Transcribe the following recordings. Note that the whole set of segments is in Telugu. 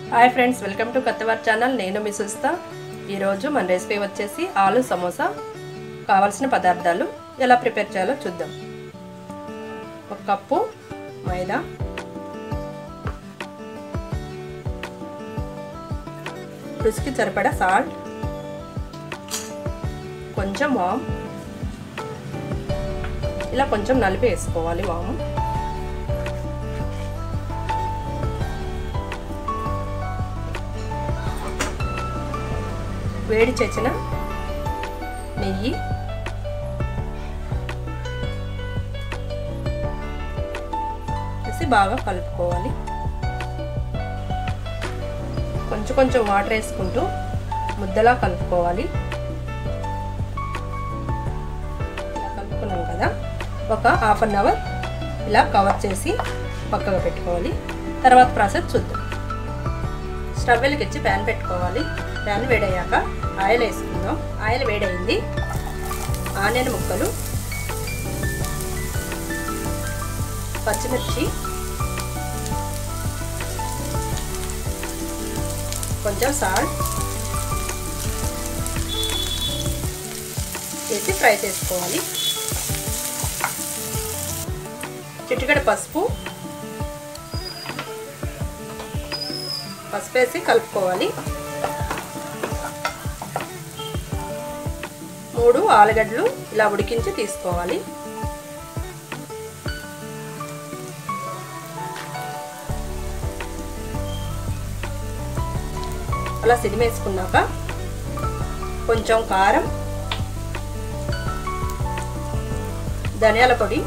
హాయ్ ఫ్రెండ్స్ వెల్కమ్ టు కొత్తవారి ఛానల్ నేను మీ సుస్తా ఈరోజు మన రెసిపీ వచ్చేసి ఆలు సమోసా కావాల్సిన పదార్థాలు ఎలా ప్రిపేర్ చేయాలో చూద్దాం ఒక కప్పు మైదా రుచికి సరిపడా సాల్ట్ కొంచెం వామ్ ఇలా కొంచెం నలిపి వేసుకోవాలి వాము వేడి చేసిన నెయ్యి వేసి బాగా కలుపుకోవాలి కొంచెం కొంచెం వాటర్ వేసుకుంటూ ముద్దలా కలుపుకోవాలి ఇలా కలుపుకున్నాం కదా ఒక హాఫ్ అన్ అవర్ ఇలా కవర్ చేసి పక్కగా పెట్టుకోవాలి తర్వాత ప్రాసెస్ చూద్దాం స్టవ్ వెలిగించి ప్యాన్ పెట్టుకోవాలి ప్యాన్ వేడయ్యాక ఆయిల్ వేసుకుందాం ఆయిల్ వేడైంది ఆనియన్ ముక్కలు పచ్చిమిర్చి కొంచెం సాల్ట్ వేసి ఫ్రై చేసుకోవాలి చిటికడ పసుపు పసుపు వేసి కలుపుకోవాలి మూడు ఆలుగడ్డలు ఇలా ఉడికించి తీసుకోవాలి అలా సిరిమేసుకున్నాక కొంచెం కారం ధనియాల పొడి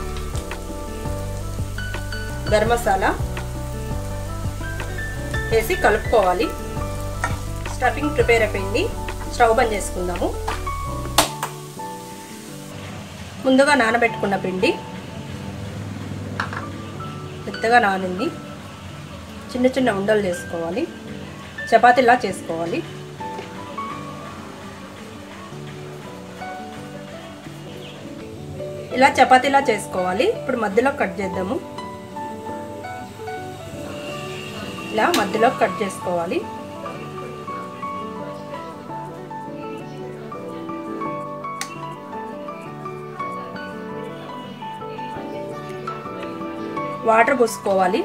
గరం మసాలా వేసి కలుపుకోవాలి స్టఫింగ్ ప్రిపేర్ అయిపోయింది స్టవ్ బంద్ చేసుకుందాము ముందుగా నానబెట్టుకున్న పిండి పెద్దగా నానింది చిన్న చిన్న ఉండలు చేసుకోవాలి చపాతీలా చేసుకోవాలి ఇలా చపాతీలా చేసుకోవాలి ఇప్పుడు మధ్యలో కట్ చేద్దాము ఇలా మధ్యలో కట్ చేసుకోవాలి వాటర్ పోసుకోవాలి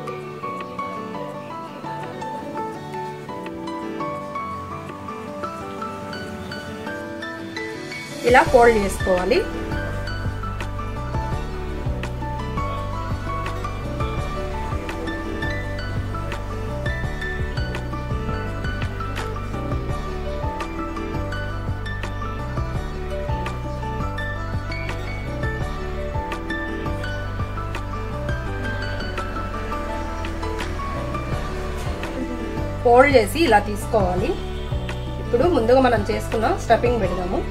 ఇలా ఫోల్డ్ చేసుకోవాలి ఫోల్డ్ చేసి ఇలా తీసుకోవాలి ఇప్పుడు ముందుగా మనం చేసుకున్న స్టఫింగ్ పెడదాము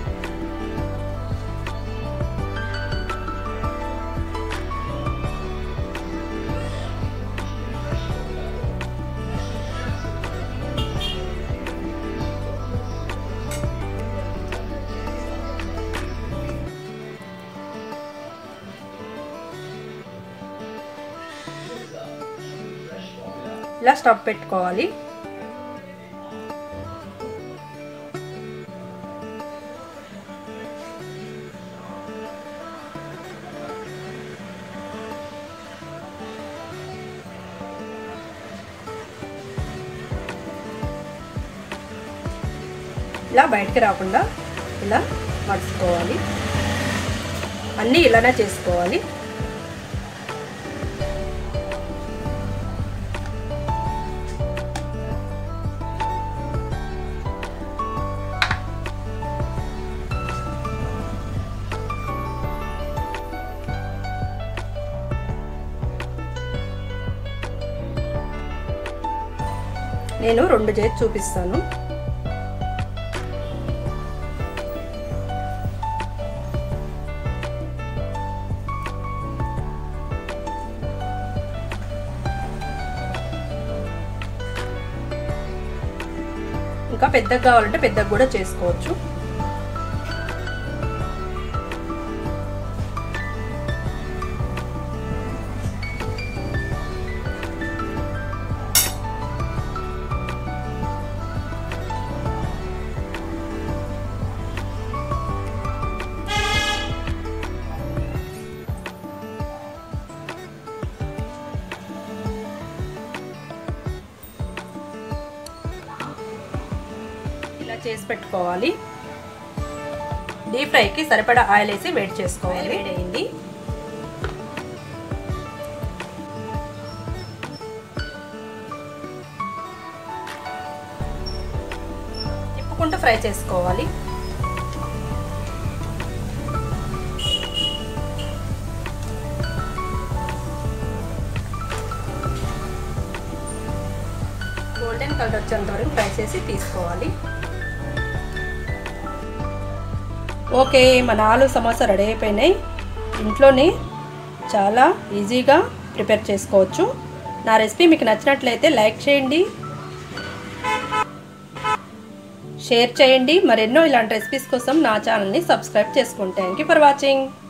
ఇలా స్టవ్ పెట్టుకోవాలి ఇలా బయటకు రాకుండా ఇలా మడుచుకోవాలి అన్నీ ఇలానే చేసుకోవాలి నేను రెండు చేసి చూపిస్తాను ఇంకా పెద్దగా కావాలంటే పెద్దగా కూడా చేసుకోవచ్చు చేసి పెట్టుకోవాలి డీప్ ఫ్రైకి సరిపడా ఆయిల్ వేసి వేడి చేసుకోవాలి వేడి అయింది తిప్పుకుంటూ ఫ్రై చేసుకోవాలి గోల్డెన్ కలర్ వచ్చేంత వరకు ఫ్రై చేసి తీసుకోవాలి ఓకే మన ఆలు సమోసా రెడీ అయిపోయినాయి ఇంట్లోనే చాలా ఈజీగా ప్రిపేర్ చేసుకోవచ్చు నా రెసిపీ మీకు నచ్చినట్లయితే లైక్ చేయండి షేర్ చేయండి మరెన్నో ఇలాంటి రెసిపీస్ కోసం నా ఛానల్ని సబ్స్క్రైబ్ చేసుకోండి థ్యాంక్ యూ ఫర్ వాచింగ్